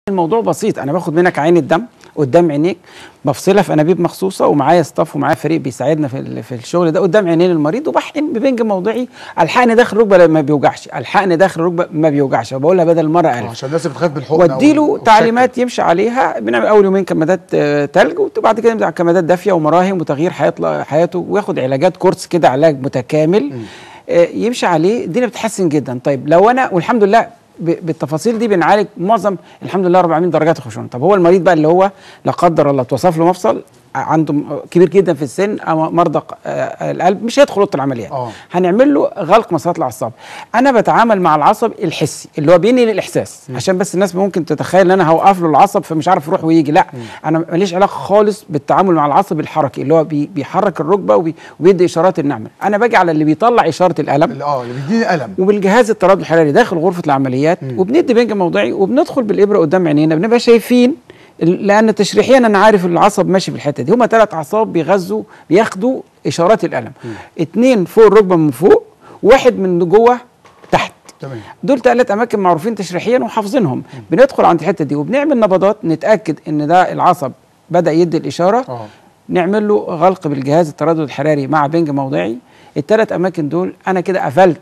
الموضوع بسيط انا باخد منك عين الدم قدام عينيك بفصلها في انابيب مخصوصه ومعايا ستاف ومعايا فريق بيساعدنا في ال- في الشغل ده قدام عينين المريض وبحقن ببنج موضعي الحقني داخل الركبه ما بيوجعش الحقني داخل الركبه ما بيوجعش بقولها بدل المره آه، الف عشان الناس اللي بتخاف بالحقن واديله تعليمات يمشي عليها بنعمل اول يومين كمادات آه، تلج وبعد كده نبدا على كمادات دافيه ومراهم وتغيير حياة حياته وياخد علاجات كورس كده علاج متكامل آه، يمشي عليه الدنيا بتتحسن جدا طيب لو انا والحمد لله ب- بالتفاصيل دي بنعالج معظم الحمد لله رب العالمين درجات الخشونه طب هو المريض بقى اللي هو لا قدر الله توصف له مفصل عنده م- كبير جدا في السن أو مرضى ق- آه، القلب مش هيدخل اوضه العمليات آه. هنعمل له غلق مسارات الاعصاب انا بتعامل مع العصب الحسي اللي هو بينقل الاحساس عشان بس الناس ممكن تتخيل ان انا هوقف له العصب فمش عارف يروح ويجي لا انا ماليش علاقه خالص بالتعامل مع العصب الحركي اللي هو بي بيحرك الركبه وبي وبيدي اشارات النعمه انا باجي على اللي بيطلع اشاره الالم اللي اه اللي بيديني الم وبالجهاز التردد الحراري داخل غرفه العمليات وبندي بنج موضعي وبندخل بالابره قدام عينينا بنبقى شايفين ال- لان تشريحيا انا عارف العصب ماشي في الحته دي هما ثلاث اعصاب بيغذوا بياخدوا اشارات الالم اتنين فوق الركبه من فوق واحد من جوه تحت تمام دول ثلاث اماكن معروفين تشريحيا وحافظينهم بندخل عند الحته دي وبنعمل نبضات نتاكد ان ده العصب بدا يدي الاشاره اه نعمل له غلق بالجهاز التردد الحراري مع بنج موضعي الثلاث اماكن دول انا كده قفلت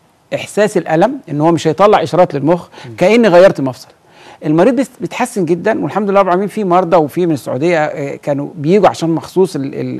احساس الالم ان هو مش هيطلع اشارات للمخ كاني غيرت مفصل المريض بيست- بيتحسن جدا والحمد لله رب العالمين في مرضى وفي من السعوديه آه، كانوا بيجوا عشان مخصوص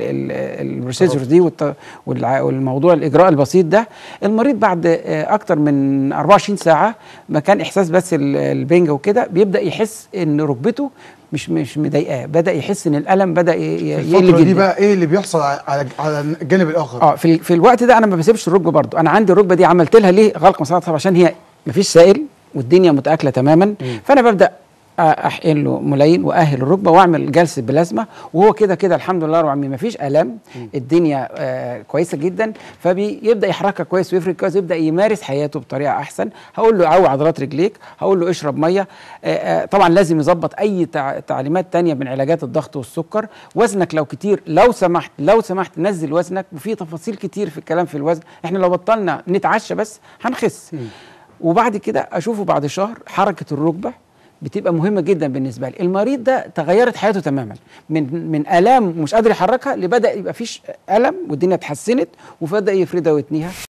البروسيجر دي والت- والع- والموضوع الاجراء البسيط ده المريض بعد آه، اكتر من 24 ساعه ما كان احساس بس ال- البنج وكده بيبدا يحس ان ركبته مش مش مضايقاه بدا يحس ان الالم بدا ي- ي- في يقل الفتره جدا دي بقى ايه اللي بيحصل على على الجانب الاخر اه في ال- في الوقت ده انا ما بسيبش الركبه برضو انا عندي الركبه دي عملت لها ليه غلق مسارات العصب عشان هي ما فيش سائل والدنيا متاكله تماما فانا ببدا أ- احقن له ملايين واهل الركبه واعمل جلسه بلازما وهو كده كده الحمد لله رب العالمين ما فيش الام الدنيا آه كويسه جدا فبيبدا يحركها كويس ويفرق كويس ويبدا يمارس حياته بطريقه احسن هقول له عوي عضلات رجليك هقول له اشرب ميه آه آه طبعا لازم يظبط اي تع- تعليمات تانية من علاجات الضغط والسكر وزنك لو كتير لو سمحت لو سمحت نزل وزنك وفي تفاصيل كتير في الكلام في الوزن احنا لو بطلنا نتعشى بس هنخس وبعد كده اشوفه بعد شهر حركه الركبه بتبقى مهمه جدا بالنسبه لي المريض ده تغيرت حياته تماما من من الام مش قادر يحركها لبدا يبقى فيش الم والدنيا اتحسنت وبدا يفردها ويتنيها